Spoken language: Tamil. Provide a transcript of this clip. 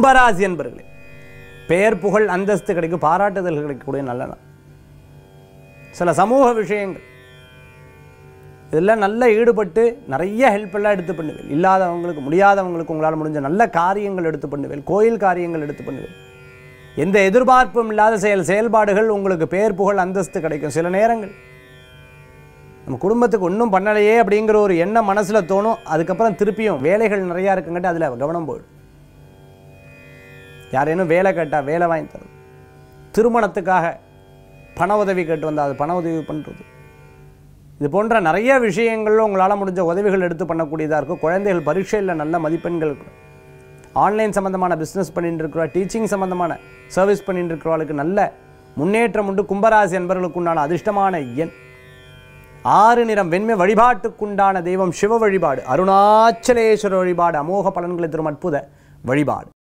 கும்பராசி என்பர்களே பெயர் புகழ் அந்தஸ்து கிடைக்கும் பாராட்டுதல் கிடைக்கக்கூடிய நல்ல நாள் சில சமூக விஷயங்கள் இதெல்லாம் நல்லா ஈடுபட்டு நிறைய ஹெல்ப் எல்லாம் எடுத்து பண்ணுவேன் இல்லாதவங்களுக்கு முடியாதவங்களுக்கு உங்களால் முடிஞ்ச நல்ல காரியங்கள் எடுத்து பண்ணுவேன் கோயில் காரியங்கள் எடுத்து பண்ணுவேன் எந்த எதிர்பார்ப்பும் இல்லாத செயல் செயல்பாடுகள் உங்களுக்கு பேர் புகழ் அந்தஸ்து கிடைக்கும் சில நேரங்கள் நம்ம குடும்பத்துக்கு ஒன்றும் பண்ணலையே அப்படிங்கிற ஒரு எண்ணம் மனசில் தோணும் அதுக்கப்புறம் திருப்பியும் வேலைகள் நிறையா இருக்குங்கட்டு அதில் கவனம் போயிடும் யாரேனும் வேலை கேட்டால் வேலை வாங்கி தரும் திருமணத்துக்காக பண உதவி கேட்டு வந்தால் அது பண உதவி பண்ணுறது இது போன்ற நிறைய விஷயங்கள்ல உங்களால் முடிஞ்ச உதவிகள் எடுத்து பண்ணக்கூடியதாக இருக்கும் குழந்தைகள் பரீட்சையில் நல்ல மதிப்பெண்கள் இருக்கும் ஆன்லைன் சம்மந்தமான பிஸ்னஸ் பண்ணிட்டு இருக்கிற டீச்சிங் சம்மந்தமான சர்வீஸ் பண்ணிட்டு இருக்கிறவங்களுக்கு நல்ல முன்னேற்றம் உண்டு கும்பராசி என்பவர்களுக்கு உண்டான அதிர்ஷ்டமான எண் ஆறு நிறம் வெண்மை வழிபாட்டுக்குண்டான தெய்வம் சிவ வழிபாடு அருணாச்சலேஸ்வர வழிபாடு அமோக பலன்களை தரும் அற்புத வழிபாடு